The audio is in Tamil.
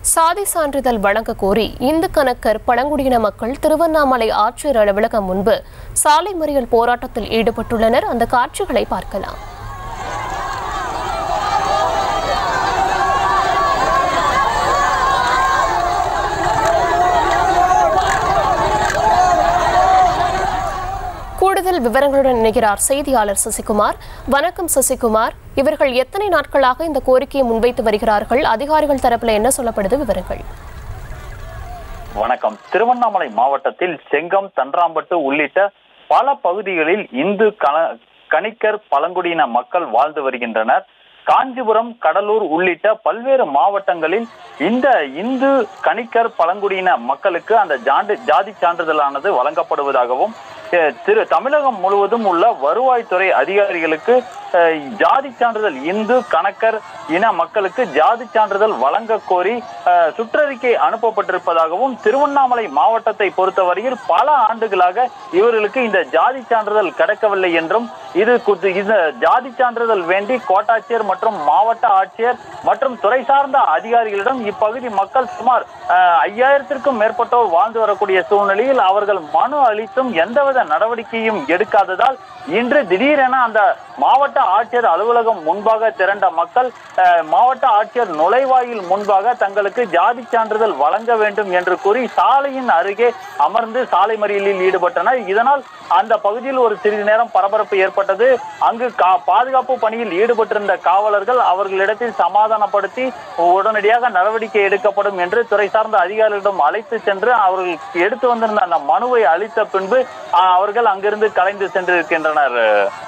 சாதி சான்றிதழ் வழங்க கோரி இந்து கணக்கர் பழங்குடியின மக்கள் திருவண்ணாமலை ஆட்சியர் அலுவலகம் முன்பு சாலை மறியல் போராட்டத்தில் ஈடுபட்டுள்ளனர் அந்த காட்சிகளை பார்க்கலாம் கூடுதல் விவரங்களுடன் இணைகிறார் செய்தியாளர் சசிகுமார் வணக்கம் சசிகுமார் இவர்கள் எத்தனை நாட்களாக இந்த கோரிக்கையை முன்வைத்து வருகிறார்கள் அதிகாரிகள் தரப்பில் என்ன சொல்லப்படுது விவரங்கள் வணக்கம் திருவண்ணாமலை மாவட்டத்தில் செங்கம் தன்றாம்பட்டு உள்ளிட்ட பல பகுதிகளில் இந்து கண கணிக்கர் பழங்குடியின மக்கள் வாழ்ந்து வருகின்றனர் காஞ்சிபுரம் கடலூர் உள்ளிட்ட பல்வேறு மாவட்டங்களில் இந்த இந்து கணிக்கர் பழங்குடியின மக்களுக்கு அந்த ஜாண்டு ஜாதி சான்றிதழானது வழங்கப்படுவதாகவும் அஹ், திரு தமிழகம் முழுவதும் உள்ள வருவாய்த்துறை அதிகாரிகளுக்கு அஹ், ஜாதி சான்றிதழ் இந்து கணக்கர் இன மக்களுக்கு ஜாதி சான்றிதழ் வழங்க கோரி அஹ், சுற்றறிக்கை அனுப்பப்பட்டிருப்பதாகவும் திருவண்ணாமலை மாவட்டத்தை பொறுத்தவரையில் பல ஆண்டுகளாக இவர்களுக்கு இந்த ஜாதி சான்றிதழ் கிடைக்கவில்லை என்றும் இது குறித்து இந்த ஜாதி சான்றிதழ் வேண்டி கோட்டாட்சியர் மற்றும் மாவட்ட ஆட்சியர் மற்றும் துறை சார்ந்த அதிகாரிகளிடம் இப்பகுதி மக்கள் சுமார் அஹ், ஐயாயிரத்திற்கும் மேற்பட்டோர் வாழ்ந்து வரக்கூடிய சூழ்நிலையில் அவர்கள் மனு அளித்தும் எந்தவித நடவடிக்கையும் எடுக்காததால் இன்று திடீரென அந்த மாவட்ட ஆட்சியர் அலுவலகம் முன்பாக திரண்ட மக்கள் அஹ், மாவட்ட ஆட்சியர் நுழைவாயில் முன்பாக தங்களுக்கு ஜாதி சான்றிதழ் வழங்க வேண்டும் என்று கூறி சாலையின் அருகே அமர்ந்து சாலை மறியலில் ஈடுபட்டனர் இதனால் அந்த பகுதியில் ஒரு சிறிது நேரம் பரபரப்பு ஏற்பட்டது அங்கு கா- பாதுகாப்பு பணியில் ஈடுபட்டிருந்த காவலர்கள் அவர்களிடத்தில் சமாதானப்படுத்தி உடனடியாக நடவடிக்கை எடுக்கப்படும் என்று துறை சார்ந்த அதிகாரிகளிடம் அழைத்து சென்று அவர்கள் எடுத்து வந்திருந்த அந்த மனுவை அளித்த பின்பு அஹ், அவர்கள் அங்கிருந்து கலைந்து சென்றிருக்கின்றனர்